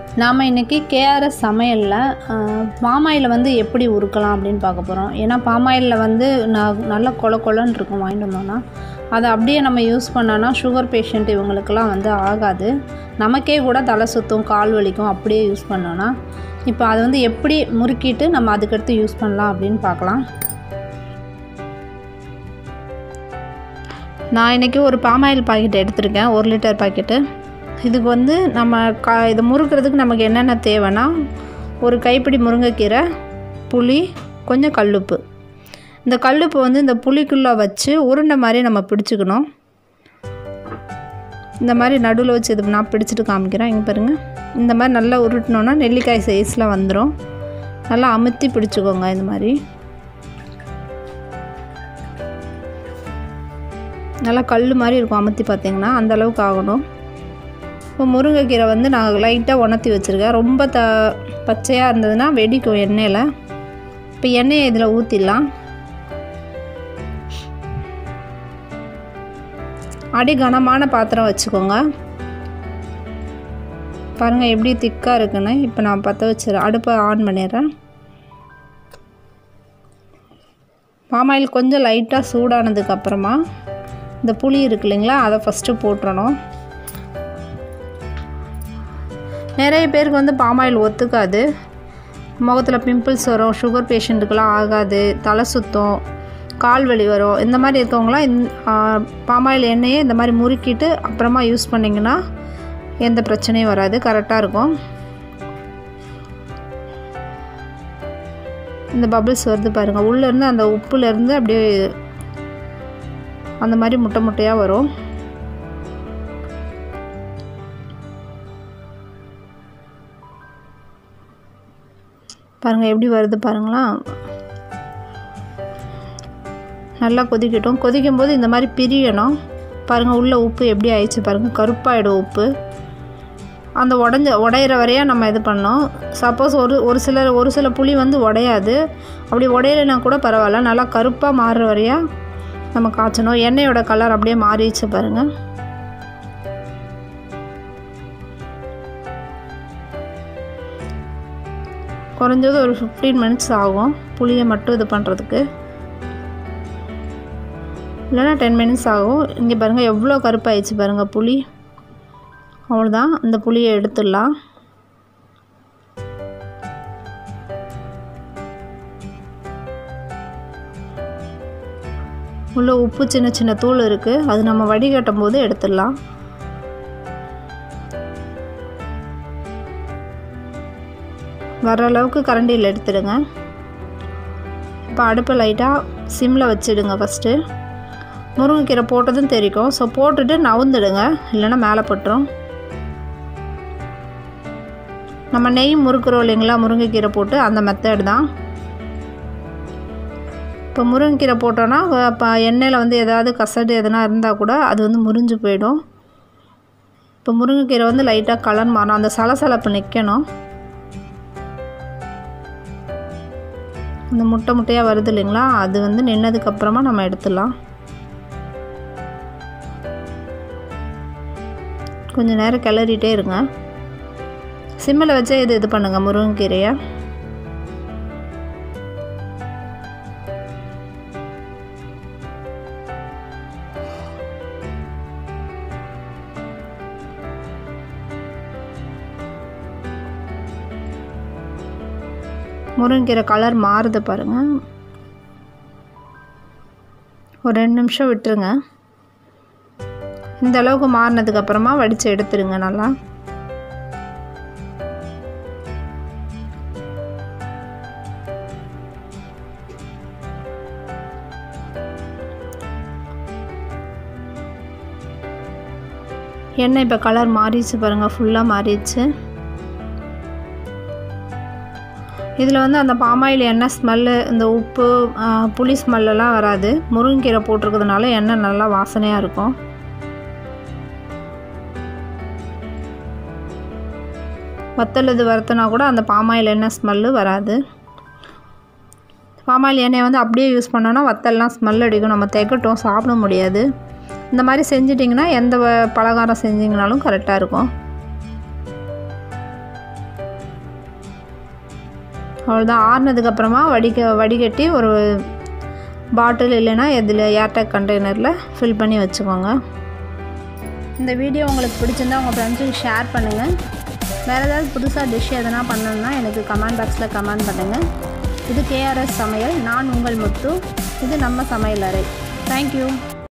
நாம் இன்றைக்கி கேஆர்எஸ் சமையலில் பாமாயில் வந்து எப்படி உருக்கலாம் அப்படின்னு பார்க்க போகிறோம் ஏன்னா பாமாயிலில் வந்து ந- நல்ல கொல கொலன்னு இருக்கும் வாங்கிட்டு வந்தோம்னா அதை அப்படியே நம்ம யூஸ் பண்ணோன்னா சுகர் பேஷண்ட் இவங்களுக்கெல்லாம் வந்து ஆகாது நமக்கே கூட தலை சுத்தும் கால் வலிக்கும் அப்படியே யூஸ் பண்ணோன்னா இப்போ அதை வந்து எப்படி முறுக்கிட்டு நம்ம அதுக்கடுத்து யூஸ் பண்ணலாம் அப்படின்னு பார்க்கலாம் நான் இன்றைக்கி ஒரு பாமாயில் பாக்கெட் எடுத்திருக்கேன் ஒரு லிட்டர் பாக்கெட்டு இதுக்கு வந்து நம்ம கா இது முறுக்கிறதுக்கு நமக்கு என்னென்ன தேவைன்னா ஒரு கைப்பிடி முருங்கைக்கீரை புளி கொஞ்சம் கல்லுப்பு இந்த கல்லுப்பு வந்து இந்த புளிக்குள்ளே வச்சு உருண்டை மாதிரி நம்ம பிடிச்சிக்கணும் இந்த மாதிரி நடுவில் வச்சு இது நான் பிடிச்சிட்டு காமிக்கிறேன் இங்கே பாருங்கள் இந்த மாதிரி நல்லா உருட்டினோன்னா நெல்லிக்காய் சைஸில் வந்துடும் நல்லா அமுத்தி பிடிச்சிக்கோங்க இந்த மாதிரி நல்லா கல் மாதிரி இருக்கும் அமுத்தி பார்த்தீங்கன்னா அந்த அளவுக்கு ஆகணும் இப்போ முருங்கைக்கீரை வந்து நான் லைட்டாக உணர்த்தி வச்சுருக்கேன் ரொம்ப த பச்சையாக இருந்ததுன்னா வெடிக்கும் எண்ணெயில் இப்போ எண்ணெயை இதில் ஊற்றிடலாம் அடி கனமான பாத்திரம் வச்சுக்கோங்க பாருங்கள் எப்படி திக்காக இருக்குன்னு இப்போ நான் பற்ற வச்சிடறேன் அடுப்பை ஆன் பண்ணிடுறேன் பாமாயில் கொஞ்சம் லைட்டாக சூடானதுக்கு அப்புறமா இந்த புளி இருக்கு இல்லைங்களா அதை ஃபஸ்ட்டு போட்டுறணும் நிறைய பேருக்கு வந்து பாமாயில் ஒத்துக்காது முகத்தில் பிம்பிள்ஸ் வரும் சுகர் பேஷண்ட்டுக்கெலாம் ஆகாது தலை சுத்தம் கால் வலி வரும் இந்த மாதிரி இருக்கவங்களாம் இந்த பாமாயில் எண்ணெயை இந்த மாதிரி முறுக்கிட்டு அப்புறமா யூஸ் பண்ணிங்கன்னா எந்த பிரச்சனையும் வராது கரெக்டாக இருக்கும் இந்த பபிள்ஸ் வருது பாருங்கள் உள்ளேருந்து அந்த உப்புலேருந்து அப்படியே அந்த மாதிரி முட்டை முட்டையாக வரும் பாருங்கள் எப்படி வருது பாருங்களா நல்லா கொதிக்கட்டும் கொதிக்கும் போது இந்த மாதிரி பிரியணும் பாருங்கள் உள்ள உப்பு எப்படி ஆயிடுச்சு பாருங்கள் கருப்பாயிடும் உப்பு அந்த உடஞ்ச உடையிற வரையா நம்ம இது பண்ணோம் சப்போஸ் ஒரு ஒரு சில ஒரு சில புளி வந்து உடையாது அப்படி உடையலைன்னா கூட பரவாயில்ல நல்லா கருப்பாக மாறுற வரையா நம்ம காய்ச்சணும் எண்ணெயோட கலர் அப்படியே மாறிடுச்சு பாருங்கள் குறைஞ்சது ஒரு ஃபிஃப்டீன் மினிட்ஸ் ஆகும் புளியை மட்டும் இது பண்ணுறதுக்கு இல்லைன்னா டென் மினிட்ஸ் ஆகும் இங்கே பாருங்கள் எவ்வளோ கருப்பாயிடுச்சு பாருங்கள் புளி அவ்வளோதான் இந்த புளியை எடுத்துடலாம் உள்ள உப்பு சின்ன சின்ன தூள் இருக்குது அது நம்ம வடிகட்டும் போது எடுத்துடலாம் வர அளவுக்கு கரண்டியில் எடுத்துடுங்க இப்போ அடுப்பை லைட்டாக சிம்மில் வச்சிடுங்க ஃபஸ்ட்டு முருங்கைக்கீரை போட்டதும் தெரிக்கும் ஸோ போட்டுட்டு நவுந்துடுங்க இல்லைன்னா மேலே பட்டுரும் நம்ம நெய் முறுக்குறோம் இல்லைங்களா முருங்கைக்கீரை போட்டு அந்த மெத்தட் தான் இப்போ முருங்கைக்கீரை போட்டோன்னா இப்போ எண்ணெயில் வந்து ஏதாவது கசடு எதனா இருந்தால் கூட அது வந்து முறிஞ்சு போயிடும் இப்போ முருங்கைக்கீரை வந்து லைட்டாக கலர் மாறும் அந்த சலசலப்பு நிற்கணும் அந்த முட்டை முட்டையாக வருது இல்லைங்களா அது வந்து நின்னதுக்கப்புறமா நம்ம எடுத்துடலாம் கொஞ்சம் நேரம் கிளறிட்டே இருங்க சிம்மில் வச்சே இது இது பண்ணுங்கள் முருங்கைக்கீரையை முருங்கைக்கீரை கலர் மாறுது பாருங்கள் ஒரு ரெண்டு நிமிஷம் விட்டுருங்க இந்த அளவுக்கு மாறினதுக்கு அப்புறமா வடித்து எடுத்துருங்க நல்லா எண்ணெய் இப்போ கலர் மாறிடுச்சு பாருங்கள் ஃபுல்லாக மாறிடுச்சு இதில் வந்து அந்த பாமாயில் எண்ணெய் ஸ்மெல்லு இந்த உப்பு ஆ, புளி ஸ்மெல்லெல்லாம் வராது முருங்கைக்கீரை போட்டிருக்கிறதுனால எண்ணெய் நல்லா வாசனையாக இருக்கும் வத்தல் இது வறுத்தனா கூட அந்த பாமாயில் எண்ணெய் ஸ்மெல்லு வராது பாமாயில் எண்ணெய் வந்து அப்படியே யூஸ் பண்ணோன்னா வத்தல்லாம் ஸ்மெல் அடிக்கும் நம்ம திகட்டும் சாப்பிட முடியாது இந்த மாதிரி செஞ்சிட்டிங்கன்னா எந்த வ- பலகாரம் செஞ்சிங்கனாலும் கரெக்டாக இருக்கும் அவ்வளோதான் ஆறுனதுக்கப்புறமா வடிக வடிகட்டி ஒரு பாட்டில் இல்லைன்னா இதில் ஏர்டேக் கண்டெய்னரில் ஃபில் பண்ணி வச்சுக்கோங்க இந்த வீடியோ உங்களுக்கு பிடிச்சிருந்தா உங்கள் ஃப்ரெண்ட்ஸுக்கு ஷேர் பண்ணுங்கள் வேறு ஏதாவது புதுசாக டிஷ் எதனா பண்ணணுன்னா எனக்கு கமெண்ட் பாக்ஸில் கமெண்ட் பண்ணுங்கள் இது கேஆர்எஸ் சமையல் நான் உங்கள் முத்து இது நம்ம சமையல் அறை தேங்க்யூ